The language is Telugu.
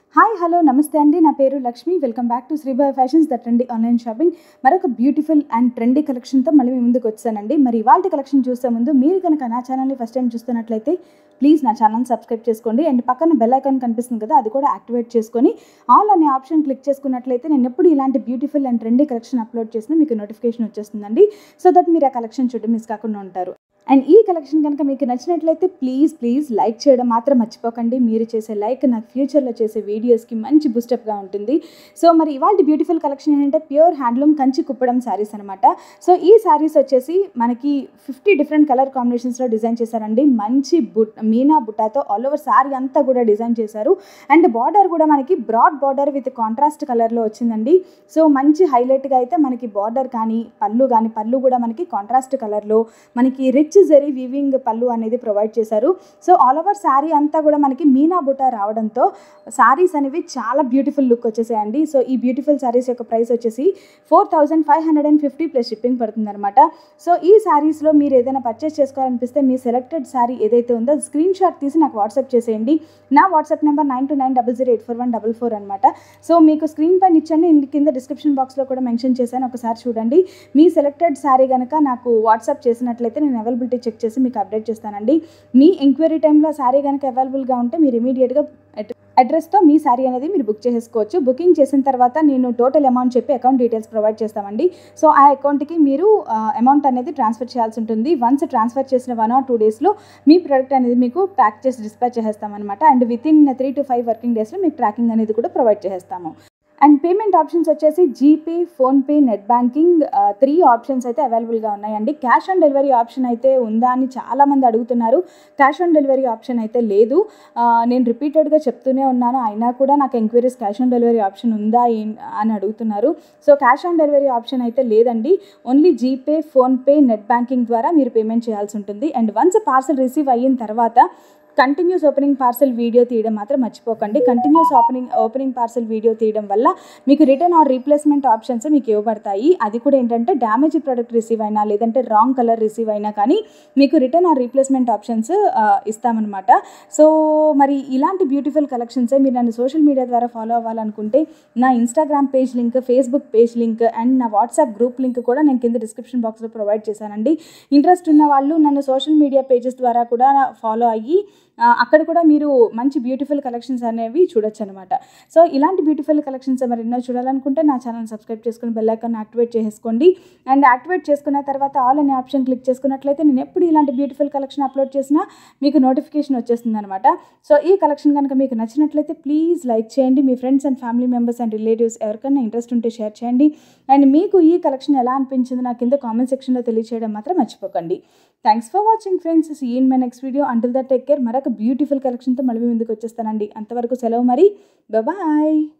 హాయ్ హలో నమస్తే అండి నా పేరు Lakshmi welcome back to Sribai fashions the trendy online shopping మరొక బ్యూటిఫుల్ అండ్ ట్రెండీ కలెక్షన్తో మళ్ళీ మీ ముందుకు వచ్చానండి మరి ఇవాళ కలెక్షన్ చూసే ముందు మీరు కనుక నా ఛానల్ని ఫస్ట్ టైం చూస్తున్నట్లయితే ప్లీజ్ నా ఛానల్ సబ్స్క్రైబ్ చేసుకోండి అండ్ పక్కన బెల్ ఐకాన్ కనిపిస్తుంది కదా అది కూడా యాక్టివేట్ చేసుకొని ఆల్ అనే ఆప్షన్ క్లిక్ చేసుకున్నట్లయితే నేను ఎప్పుడు ఇలాంటి beautiful and trendy collection upload చేసినా మీకు నోటిఫికేషన్ వచ్చేస్తుందండి సో దట్ మీరు ఆ కలెక్షన్ చూడడం మిస్ కాకుండా ఉంటారు అండ్ ఈ కలెక్షన్ కనుక మీకు నచ్చినట్లయితే ప్లీజ్ ప్లీజ్ లైక్ చేయడం మాత్రం మర్చిపోకండి మీరు చేసే లైక్ నాకు ఫ్యూచర్లో చేసే వీడియోస్కి మంచి బూస్టప్గా ఉంటుంది సో మరి ఇవాళ బ్యూటిఫుల్ కలెక్షన్ ఏంటంటే ప్యూర్ హ్యాండ్లూమ్ కంచి కుప్పడం శారీస్ అనమాట సో ఈ శారీస్ వచ్చేసి మనకి ఫిఫ్టీ డిఫరెంట్ కలర్ కాంబినేషన్స్లో డిజైన్ చేశారండి మంచి బుట్ మీనా బుట్టాతో ఆల్ ఓవర్ శారీ అంతా కూడా డిజైన్ చేశారు అండ్ బార్డర్ కూడా మనకి బ్రాడ్ బార్డర్ విత్ కాంట్రాస్ట్ కలర్లో వచ్చిందండి సో మంచి హైలైట్గా అయితే మనకి బార్డర్ కానీ పళ్ళు కానీ పళ్ళు కూడా మనకి కాంట్రాస్ట్ కలర్లో మనకి రిచ్ జరీ వీవింగ్ పళ్ళు అనేది ప్రొవైడ్ చేశారు సో ఆల్ ఓవర్ శారీ అంతా కూడా మనకి మీనా బుట్ట రావడంతో శారీస్ అనేవి చాలా బ్యూటిఫుల్ లుక్ వచ్చేసాయండి సో ఈ బ్యూటిఫుల్ శారీస్ యొక్క ప్రైస్ వచ్చేసి four thousand five hundred and fifty plus shipping పడుతుంది అనమాట సో ఈ శారీస్లో మీరు ఏదైనా పర్చేస్ చేసుకోవాలనిపిస్తే మీ సెలెక్టెడ్ శారీ ఏదైతే ఉందో స్క్రీన్ షాట్ తీసి నాకు వాట్సాప్ చేసేయండి నా WhatsApp number nine two nine double zero eight four one double four అనమాట సో మీకు స్క్రీన్ పైన ఇచ్చాను ఇంటి కింద డిస్క్రిప్షన్ బాక్స్లో కూడా మెన్షన్ చేశాను ఒకసారి చూడండి మీ సెలెక్టెడ్ శారీ కనుక నాకు వాట్సాప్ చేసినట్లయితే నేను అవైలబిలిటీ చెక్ చేసి మీకు అప్డేట్ చేస్తానండి మీ ఎంక్వైరీ టైంలో శారీ కనుక అవైలబుల్గా ఉంటే మీరు ఇమీడియట్గా అడ్రస్తో మీ శారీ అనేది మీరు బుక్ చేసుకోవచ్చు బుకింగ్ చేసిన తర్వాత నేను టోటల్ అమౌంట్ చెప్పి అకౌంట్ డీటెయిల్స్ ప్రొవైడ్ చేస్తామండి సో ఆ అకౌంట్కి మీరు అమౌంట్ అనేది ట్రాన్స్ఫర్ చేయాల్సి ఉంటుంది వన్స్ ట్రాన్స్ఫర్ చేసిన వన్ ఆర్ టూ డేస్లో మీ ప్రోడక్ట్ అనేది మీకు ప్యాక్ చేసి డిస్పాచ్ చేస్తామన్నమాట and within three to five working డేస్లో మీకు ట్రాకింగ్ అనేది కూడా ప్రొవైడ్ చేస్తాము అండ్ పేమెంట్ ఆప్షన్స్ వచ్చేసి GPay PhonePe net banking three options అయితే అవైలబుల్గా ఉన్నాయండి క్యాష్ ఆన్ డెలివరీ ఆప్షన్ అయితే ఉందా అని చాలామంది అడుగుతున్నారు క్యాష్ ఆన్ డెలివరీ ఆప్షన్ అయితే లేదు నేను రిపీటెడ్గా చెప్తూనే ఉన్నాను అయినా కూడా నాకు enquiries cash on delivery option ఉందా అని అడుగుతున్నారు so cash on delivery option అయితే లేదండి only GPay PhonePe net banking ద్వారా మీరు పేమెంట్ చేయాల్సి ఉంటుంది అండ్ వన్స్ పార్సల్ రిసీవ్ అయిన తర్వాత కంటిన్యూస్ ఓపెనింగ్ పార్సల్ వీడియో తీయడం మాత్రం మర్చిపోకండి continuous opening opening parcel video తీయడం వల్ల మీకు రిటర్న్ ఆర్ రీప్లేస్మెంట్ ఆప్షన్స్ మీకు ఇవ్వబడతాయి అది కూడా ఏంటంటే డ్యామేజ్ ప్రోడక్ట్ రిసీవ్ అయినా లేదంటే రాంగ్ కలర్ రిసీవ్ అయినా కానీ మీకు రిటర్న్ ఆర్ రీప్లేస్మెంట్ ఆప్షన్స్ ఇస్తామన్నమాట సో మరి ఇలాంటి బ్యూటిఫుల్ కలెక్షన్సే మీరు నన్ను సోషల్ మీడియా ద్వారా ఫాలో అవ్వాలనుకుంటే నా Instagram page link Facebook page link and నా వాట్సాప్ గ్రూప్ లింక్ కూడా నేను కింద డిస్క్రిప్షన్ బాక్స్లో ప్రొవైడ్ చేశానండి ఇంట్రెస్ట్ ఉన్న వాళ్ళు నన్ను సోషల్ మీడియా పేజెస్ ద్వారా కూడా ఫాలో అయ్యి అక్కడ కూడా మీరు మంచి బ్యూటిఫుల్ కలెక్షన్స్ అనేవి చూడొచ్చు అనమాట సో ఇలాంటి బ్యూటిఫుల్ కలెక్షన్స్ మరి ఎన్నో చూడాలనుకుంటే నా ఛానల్ సబ్స్క్రైబ్ చేసుకుని బెల్ ఐకాన్ యాక్టివేట్ చేసుకోండి అండ్ యాక్టివేట్ చేసుకున్న తర్వాత ఆల్ అనే ఆప్షన్ క్లిక్ చేసుకున్నట్లయితే నేను ఎప్పుడు ఇలాంటి బ్యూటిఫుల్ కలెక్షన్ అప్లోడ్ చేసినా మీకు నోటిఫికేషన్ వచ్చేస్తుంది అనమాట సో ఈ కలెక్షన్ కనుక మీకు నచ్చినట్లయితే ప్లీజ్ లైక్ చేయండి మీ friends and family members and relatives ఎవరికైనా ఇంట్రెస్ట్ ఉంటే షేర్ చేయండి అండ్ మీకు ఈ కలెక్షన్ ఎలా అనిపించింది నా కింద కామెంట్ సెక్షన్లో తెలియచేయడం మాత్రం మర్చిపోకండి thanks for watching friends see in my next video until the take care మరొక బ్యూటిఫుల్ కలెక్షన్తో మళ్ళీ ముందుకు వచ్చేస్తానండి అంతవరకు సెలవు మరి బాయ్